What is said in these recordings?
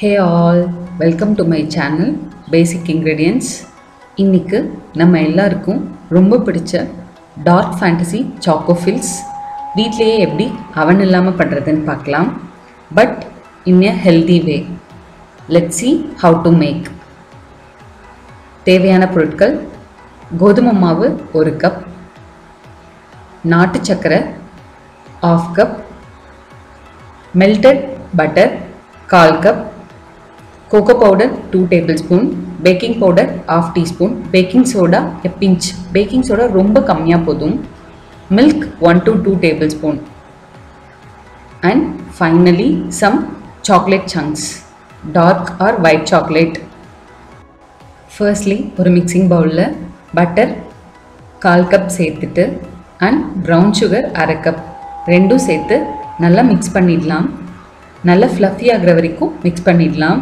hey all welcome to my channel basic ingredients இன்னைக்கு நம்ம எல்லாருக்கும் ரொம்ப பிடிச்ச டார்க் ஃபேண்டசி சாக்கோஃபில்ஸ் வீட்லேயே எப்படி அவன் இல்லாமல் பண்ணுறதுன்னு பார்க்கலாம் but in a healthy way let see how to make தேவையான பொருட்கள் கோதுமை மாவு ஒரு கப் நாட்டு சர்க்கரை ஆஃப் கப் மெல்டட் பட்டர் கால் cup cocoa powder two tablespoon baking powder half teaspoon baking soda a pinch baking soda ரொம்ப கம்மியாக போதும் milk one to two tablespoon and finally some chocolate chunks dark or white chocolate firstly ஒரு mixing பவுலில் butter கால் cup சேர்த்துட்டு and brown sugar அரை cup ரெண்டும் சேர்த்து நல்லா மிக்ஸ் பண்ணிடலாம் நல்லா ஃப்ளஃபி ஆகிற வரைக்கும் மிக்ஸ் பண்ணிடலாம்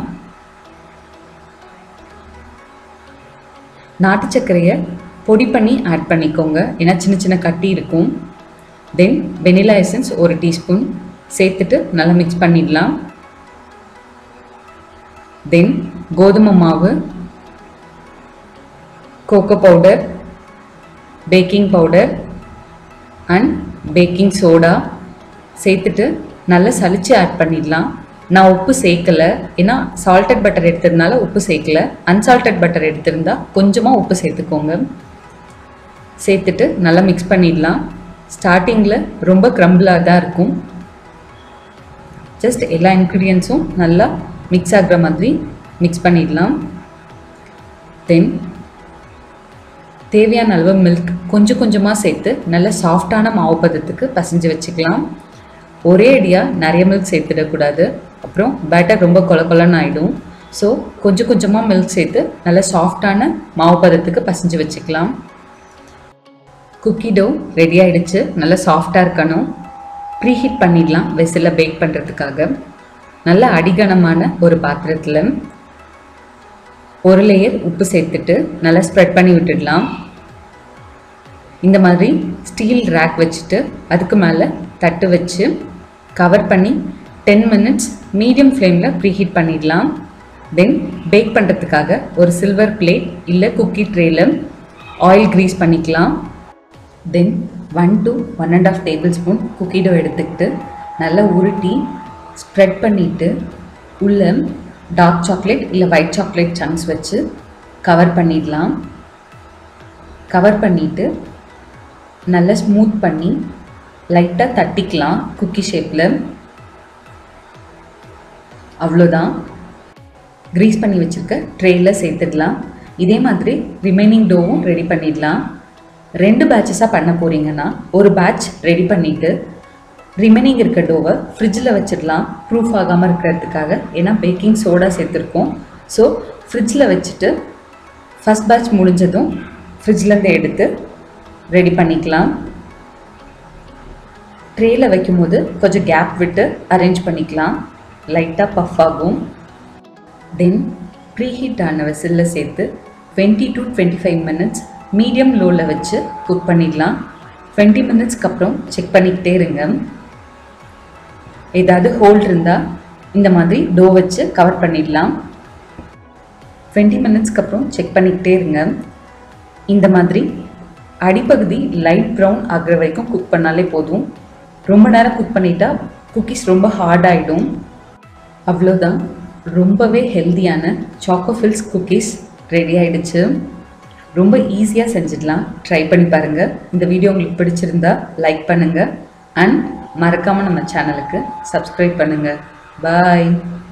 நாட்டு சர்க்கரையை பொடி பண்ணி ஆட் பண்ணிக்கோங்க ஏன்னா சின்ன சின்ன கட்டி இருக்கும் தென் வெனிலா எசன்ஸ் ஒரு டீஸ்பூன் சேர்த்துட்டு நல்லா மிக்ஸ் பண்ணிடலாம் தென் கோதுமை மாவு cocoa powder baking powder and baking soda சேர்த்துட்டு நல்லா சலிச்சு ஆட் பண்ணிடலாம் நான் உப்பு சேர்க்கலை ஏன்னா சால்டட் பட்டர் எடுத்ததுனால உப்பு சேர்க்கல அன்சால்டட் பட்டர் எடுத்திருந்தா கொஞ்சமாக உப்பு சேர்த்துக்கோங்க சேர்த்துட்டு நல்லா மிக்ஸ் பண்ணிடலாம் ஸ்டார்டிங்கில் ரொம்ப க்ரம்பிளாக தான் இருக்கும் ஜஸ்ட் எல்லா இன்க்ரீடியன்ஸும் நல்லா மிக்ஸ் ஆகிற மாதிரி மிக்ஸ் பண்ணிடலாம் தென் தேவையான அளவு மில்க் கொஞ்சம் கொஞ்சமாக சேர்த்து நல்ல சாஃப்டான மாவு பதத்துக்கு பசைஞ்சு வச்சுக்கலாம் ஒரே அடியாக நிறைய மில்க் சேர்த்துடக்கூடாது அப்புறம் பேட்டர் ரொம்ப கொல கொலன்னு ஆகிடும் ஸோ கொஞ்சம் கொஞ்சமாக மில்க் சேர்த்து நல்ல சாஃப்டான மாவு பதத்துக்கு பசைஞ்சு வச்சுக்கலாம் குக்கி டோ ரெடி ஆகிடுச்சு நல்லா சாஃப்டாக இருக்கணும் ப்ரீஹீட் பண்ணிடலாம் வெசில் பேக் பண்ணுறதுக்காக நல்ல அடிகனமான ஒரு பாத்திரத்தில் ஒரு லேயர் உப்பு சேர்த்துட்டு நல்லா ஸ்ப்ரெட் பண்ணி விட்டுடலாம் இந்த மாதிரி ஸ்டீல் ரேக் வச்சுட்டு அதுக்கு மேலே தட்டு வச்சு கவர் பண்ணி டென் மினிட்ஸ் மீடியம் ஃப்ளேமில் ப்ரீஹீட் பண்ணிடலாம் தென் பேக் பண்ணுறதுக்காக ஒரு சில்வர் பிளேட் இல்லை குக்கி ட்ரேயில் ஆயில் க்ரீஸ் பண்ணிக்கலாம் then one to one and half tablespoon cookie dough எடுத்துக்கிட்டு நல்லா உருட்டி ஸ்ப்ரெட் பண்ணிவிட்டு உள்ள டார்க் சாக்லேட் இல்லை ஒயிட் சாக்லேட் சங்க்ஸ் வச்சு கவர் பண்ணிடலாம் கவர் பண்ணிவிட்டு நல்லா ஸ்மூத் பண்ணி லைட்டாக தட்டிக்கலாம் குக்கி ஷேப்பில் அவ்வளோதான் க்ரீஸ் பண்ணி வச்சுருக்க ட்ரேயில் சேர்த்துடலாம் இதே மாதிரி ரிமைனிங் டோவும் ரெடி பண்ணிடலாம் ரெண்டு பேட்சஸாக பண்ண போகிறீங்கன்னா ஒரு பேட்ச் ரெடி பண்ணிவிட்டு ரிமைனிங் இருக்க டோவை ஃப்ரிட்ஜில் வச்சிடலாம் ப்ரூஃப் ஆகாமல் இருக்கிறதுக்காக ஏன்னா பேக்கிங் சோடா சேர்த்துருக்கோம் ஸோ ஃப்ரிட்ஜில் வச்சுட்டு ஃபஸ்ட் பேட்ச் முடிஞ்சதும் ஃப்ரிட்ஜ்லேருந்து எடுத்து ரெடி பண்ணிக்கலாம் ட்ரேயில் வைக்கும்போது கொஞ்சம் கேப் விட்டு அரேஞ்ச் பண்ணிக்கலாம் லைட்டாக பஃப் ஆகும் தென் ப்ரீஹீட் ஆன வெசிலில் சேர்த்து twenty to twenty five minutes medium லோவில் வச்சு குக் பண்ணிடலாம் டுவெண்ட்டி மினிட்ஸ்க்கு அப்புறம் செக் பண்ணிக்கிட்டே இருங்க ஏதாவது ஹோல்ட் இருந்தால் இந்த மாதிரி டோ வச்சு கவர் பண்ணிடலாம் டுவெண்ட்டி மினிட்ஸ்க்கு அப்புறம் செக் பண்ணிக்கிட்டே இருங்க இந்த மாதிரி அடிப்பகுதி லைட் ப்ரௌன் ஆகிற வரைக்கும் குக் பண்ணாலே போதும் ரொம்ப நேரம் குக் பண்ணிட்டா குக்கீஸ் ரொம்ப ஹார்ட் ஆகிடும் அவ்வளோதான் ரொம்பவே ஹெல்த்தியான சாக்கோஃபில்ஸ் குக்கீஸ் ரெடி ஆகிடுச்சு ரொம்ப ஈஸியாக செஞ்சிடலாம் ட்ரை பண்ணி பாருங்கள் இந்த வீடியோ உங்களுக்கு பிடிச்சிருந்தா லைக் பண்ணுங்கள் அண்ட் மறக்காமல் நம்ம சேனலுக்கு சப்ஸ்கிரைப் பண்ணுங்கள் பாய்